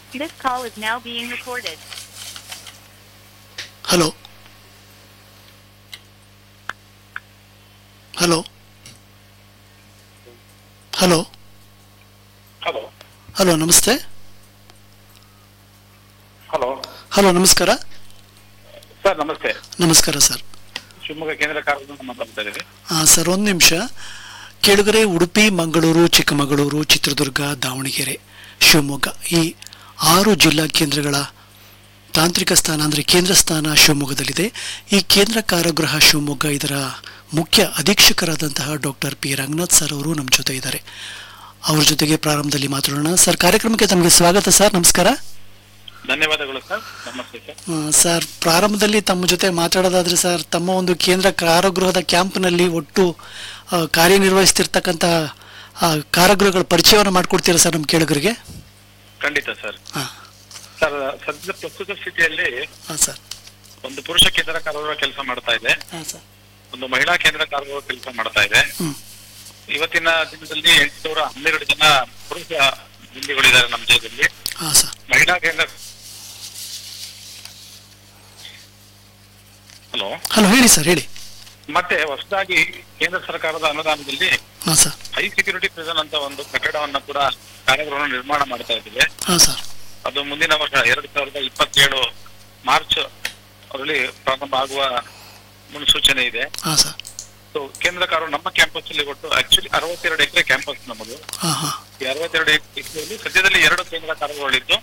This call is now being recorded. Hello hello hello hello hello ನಮಸ್ತೆ hello hello ನಮಸ್ಕಾರ sir ನಮಸ್ತೆ ನಮಸ್ಕಾರ sir Shivamogga ಕೇಂದ್ರ ಕಾರ್ಯದಿಂದ ಮಾತಾಡ್ತಾ ಇದ್ದೀವಿ ಹಾಂ ಸರ್ ಒಂದು ನಿಮಿಷ ಕೆಳಗರೆ ಉಡುಪಿ ಮಂಗಳೂರು ಚಿಕ್ಕಮಗಳೂರು ಚಿತ್ರದುರ್ಗ ದಾವಣಗೆರೆ ಶಿವಮೊಗ್ಗ ಈ ಆರು ಜಿಲ್ಲಾ ಕೇಂದ್ರಗಳ ತಾಂತ್ರಿಕ ಸ್ಥಾನ ಅಂದರೆ ಕೇಂದ್ರ ಸ್ಥಾನ ಶಿವಮೊಗ್ಗದಲ್ಲಿದೆ ಈ ಕೇಂದ್ರ ಕಾರಾಗೃಹ ಶಿವಮೊಗ್ಗ ಇದರ ಮುಖ್ಯ ಅಧೀಕ್ಷಕರಾದಂತಹ ಡಾಕ್ಟರ್ ಪಿ ರಂಗನಾಥ್ ಸರ್ ಅವರು ನಮ್ಮ ಜೊತೆ ಇದ್ದಾರೆ ಅವ್ರ ಜೊತೆಗೆ ಪ್ರಾರಂಭದಲ್ಲಿ ಮಾತಾಡೋಣ ಸರ್ ಕಾರ್ಯಕ್ರಮಕ್ಕೆ ತಮಗೆ ಸ್ವಾಗತ ಸರ್ ನಮಸ್ಕಾರ ಧನ್ಯವಾದಗಳು ಸರ್ ನಮಸ್ತೆ ಸರ್ ಆ, ಸರ್ ಪ್ರಾರಂಭದಲ್ಲಿ ತಮ್ಮ ಜೊತೆ ಮಾತಾಡೋದಾದ್ರೆ ಸರ್ ತಮ್ಮ ಒಂದು ಕೇಂದ್ರ ಕಾರಾಗೃಹದ ಕ್ಯಾಂಪ್ನಲ್ಲಿ ಒಟ್ಟು ಆ, ಕಾರ್ಯನಿರ್ವಹಿಸ್ತಿರ್ತಕ್ಕಂಥ ಆ, ಕಾರಾಗೃಹಗಳ ಪರಿಚಯವನ್ನು ಮಾಡಿಕೊಡ್ತೀರಾ ಸರ್ ನಮ್ಮ ಕೇಳುಗರಿಗೆ ಖಂಡಿತ ಸರ್ ಹಾಂ ಸರ್ ಸದ್ಯದ ಪ್ರಸ್ತುತ ಸ್ಥಿತಿಯಲ್ಲಿ ಹಾಂ ಸರ್ ಒಂದು ಪುರುಷ ಕೇಂದ್ರ ಕಾರಾಗೃಹ ಕೆಲಸ ಮಾಡ್ತಾ ಇದೆ ಹಾಂ ಸರ್ ಒಂದು ಮಹಿಳಾ ಕೇಂದ್ರ ಕಾರಾಗೃಹ ಕೆಲಸ ಮಾಡ್ತಾ ಇದೆ ಹ್ಞೂ ಇವತ್ತಿನ ದಿನದಲ್ಲಿ ಎಂಟುನೂರ ಹನ್ನೆರಡು ಜನ ಪುರುಷ ಬಂದಿಗಳಿದ್ದಾರೆ ನಮ್ಮ ದೇಶದಲ್ಲಿ ಹಾಂ ಸರ್ ಮಹಿಳಾ ಕೇಂದ್ರ ಹಲೋ ಹಲೋ ಹೇಳಿ ಸರ್ ಹೇಳಿ ಮತ್ತೆ ಹೊಸದಾಗಿ ಕೇಂದ್ರ ಸರ್ಕಾರದ ಅನುದಾನದಲ್ಲಿ ಹಾಂ ಸರ್ ಹೈ ಸೆಕ್ಯೂರಿಟಿ ಪ್ರಿಸನ್ ಅಂತ ಒಂದು ಕಟ್ಟಡವನ್ನ ಕೂಡ ಕಾರ್ಯಗೃಹ ನಿರ್ಮಾಣ ಮಾಡ್ತಾ ಇದ್ದೀವಿ ಹಾಂ ಸರ್ ಅದು ಮುಂದಿನ ವರ್ಷ ಎರಡ್ ಸಾವಿರದ ಇಪ್ಪತ್ತೇಳು ಮಾರ್ಚ್ ಅದರಲ್ಲಿ ಪ್ರಾರಂಭ ಆಗುವ ಮುನ್ಸೂಚನೆ ಇದೆ ಹಾಂ ಸರ್ ಸೊ ಕೇಂದ್ರ ಕಾರು ನಮ್ಮ ಕ್ಯಾಂಪಸ್ ಅಲ್ಲಿ ಒಟ್ಟು ಆಕ್ಚುಲಿ ಅರವತ್ತೆರಡು ಎಕರೆ ಕ್ಯಾಂಪಸ್ ನಮ್ಮದು ಹಾಂ ಹಾಂ ಈ ಅರವತ್ತೆರಡು ಎಕರೆಯಲ್ಲಿ ಸದ್ಯದಲ್ಲಿ ಎರಡು ಕೇಂದ್ರ ಕಾರುಗಳಿದ್ದು